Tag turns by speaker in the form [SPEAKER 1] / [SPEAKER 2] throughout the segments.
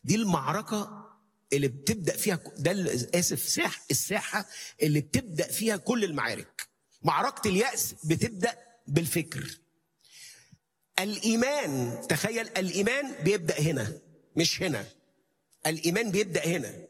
[SPEAKER 1] دي المعركة اللي بتبدأ فيها ده ال- آسف ساح الساحة اللي بتبدأ فيها كل المعارك معركة اليأس بتبدأ بالفكر الإيمان تخيل الإيمان بيبدأ هنا مش هنا الإيمان بيبدأ هنا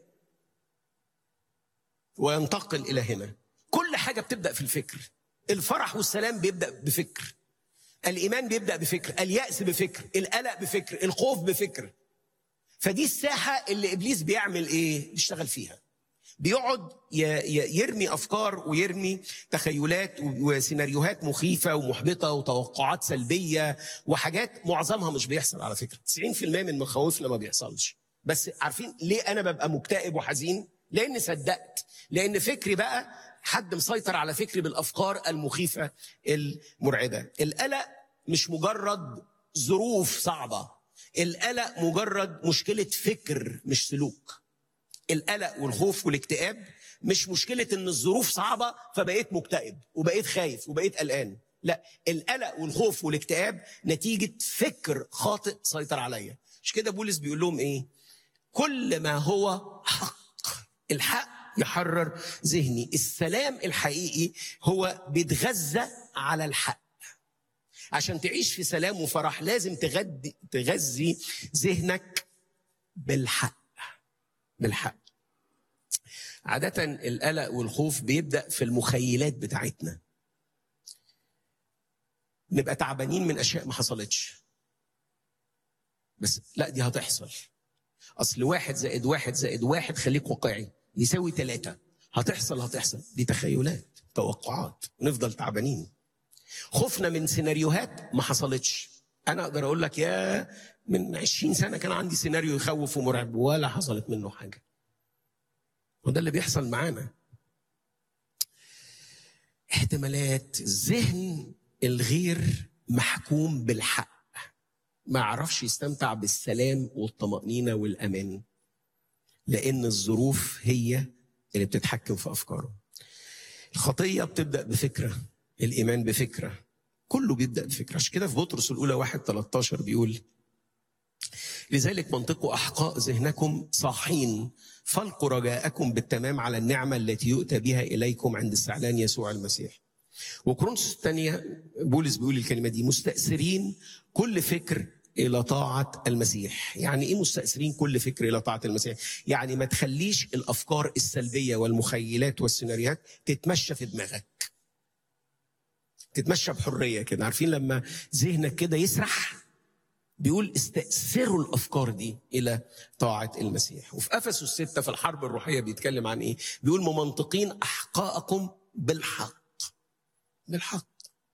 [SPEAKER 1] وينتقل إلى هنا كل حاجة بتبدأ في الفكر الفرح والسلام بيبدأ بفكر الإيمان بيبدأ بفكر اليأس بفكر القلق بفكر الخوف بفكر فدي الساحة اللي إبليس بيعمل إيه؟ بيشتغل فيها بيقعد ي- ي- يرمي أفكار ويرمي تخيلات وسيناريوهات مخيفة ومحبطة وتوقعات سلبية وحاجات معظمها مش بيحصل على فكرة 90% من مخاوفنا ما بيحصلش بس عارفين ليه أنا ببقى مكتئب وحزين؟ لأن صدقت لأن فكري بقى حد مسيطر على فكري بالأفكار المخيفة المرعبة القلق مش مجرد ظروف صعبة القلق مجرد مشكلة فكر مش سلوك القلق والخوف والاكتئاب مش مشكلة ان الظروف صعبة فبقيت مكتئب وبقيت خايف وبقيت قلقان لا القلق والخوف والاكتئاب نتيجة فكر خاطئ سيطر عليا مش كده بولس بيقول لهم ايه كل ما هو حق الحق يحرر ذهني السلام الحقيقي هو بيتغذى على الحق عشان تعيش في سلام وفرح لازم تغذي تغذي ذهنك بالحق بالحق عادة القلق والخوف بيبدأ في المخيلات بتاعتنا نبقى تعبانين من أشياء ما حصلتش بس لا دي هتحصل أصل واحد زائد واحد زائد واحد خليك واقعي يساوي ثلاثة هتحصل هتحصل دي تخيلات توقعات ونفضل تعبانين خوفنا من سيناريوهات ما حصلتش انا اقدر اقول لك يا من 20 سنه كان عندي سيناريو يخوف ومرعب ولا حصلت منه حاجه وده اللي بيحصل معانا احتمالات الذهن الغير محكوم بالحق ما يعرفش يستمتع بالسلام والطمأنينة والأمان لأن الظروف هي اللي بتتحكم في أفكاره الخطية بتبدأ بفكرة الإيمان بفكرة كله بيبدأ بفكرة عشان كده في بطرس الأولى واحد 13 بيقول لذلك منطقوا أحقاء ذهنكم صاحين فالقوا رجاءكم بالتمام على النعمة التي يؤتى بها إليكم عند استعلان يسوع المسيح وكورنثوس الثانية بولس بيقول الكلمة دي مستأثرين كل فكر إلى طاعة المسيح يعني إيه مستأثرين كل فكر إلى طاعة المسيح يعني ما تخليش الأفكار السلبية والمخيلات والسيناريوهات تتمشى في دماغك تتمشى بحرية كده عارفين لما ذهنك كده يسرح بيقول استأثروا الأفكار دي إلى طاعة المسيح وفي أفسس الستة في الحرب الروحية بيتكلم عن إيه بيقول ممنطقين أحقاءكم بالحق بالحق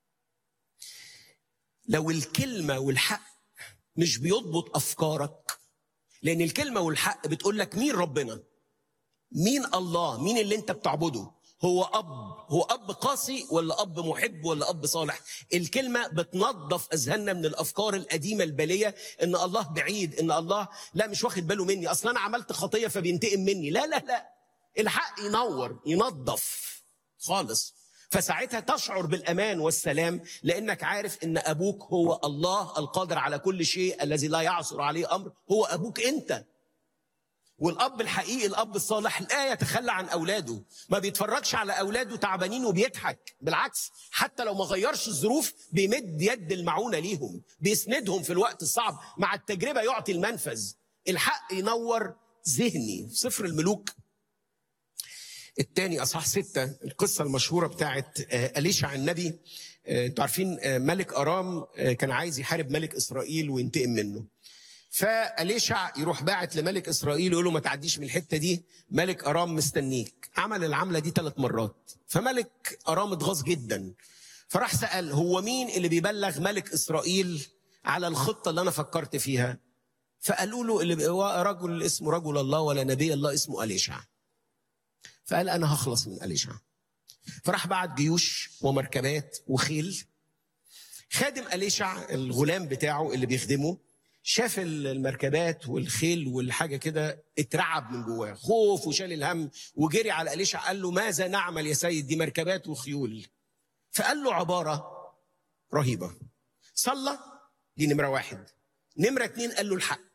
[SPEAKER 1] لو الكلمة والحق مش بيضبط أفكارك لأن الكلمة والحق بتقول لك مين ربنا مين الله مين اللي انت بتعبده هو اب هو اب قاسي ولا اب محب ولا اب صالح الكلمه بتنظف اذهاننا من الافكار القديمه الباليه ان الله بعيد ان الله لا مش واخد باله مني اصلا انا عملت خطيه فبينتقم مني لا لا لا الحق ينور ينظف خالص فساعتها تشعر بالامان والسلام لانك عارف ان ابوك هو الله القادر على كل شيء الذي لا يعصر عليه امر هو ابوك انت والاب الحقيقي الاب الصالح لا يتخلى عن اولاده ما بيتفرجش على اولاده تعبانين وبيضحك بالعكس حتى لو ما غيرش الظروف بيمد يد المعونه ليهم بيسندهم في الوقت الصعب مع التجربه يعطي المنفذ الحق ينور ذهني في سفر الملوك الثاني اصحاح ستة القصه المشهوره بتاعت آه، اليشع النبي آه، انتوا عارفين آه، ملك ارام آه، كان عايز يحارب ملك اسرائيل وينتقم منه فأليشع يروح باعت لملك إسرائيل يقول له ما تعديش من الحتة دي ملك أرام مستنيك عمل العملة دي ثلاث مرات فملك أرام اتغاظ جدا فراح سأل هو مين اللي بيبلغ ملك إسرائيل على الخطة اللي أنا فكرت فيها فقالوا له اللي هو رجل اسمه رجل الله ولا نبي الله اسمه أليشع فقال أنا هخلص من أليشع فراح بعت جيوش ومركبات وخيل خادم أليشع الغلام بتاعه اللي بيخدمه شاف المركبات والخيل والحاجه كده اترعب من جواه خوف وشال الهم وجري على اليشع قال له ماذا نعمل يا سيد دي مركبات وخيول فقال له عباره رهيبه صلى دي نمره واحد نمره اتنين قال له الحق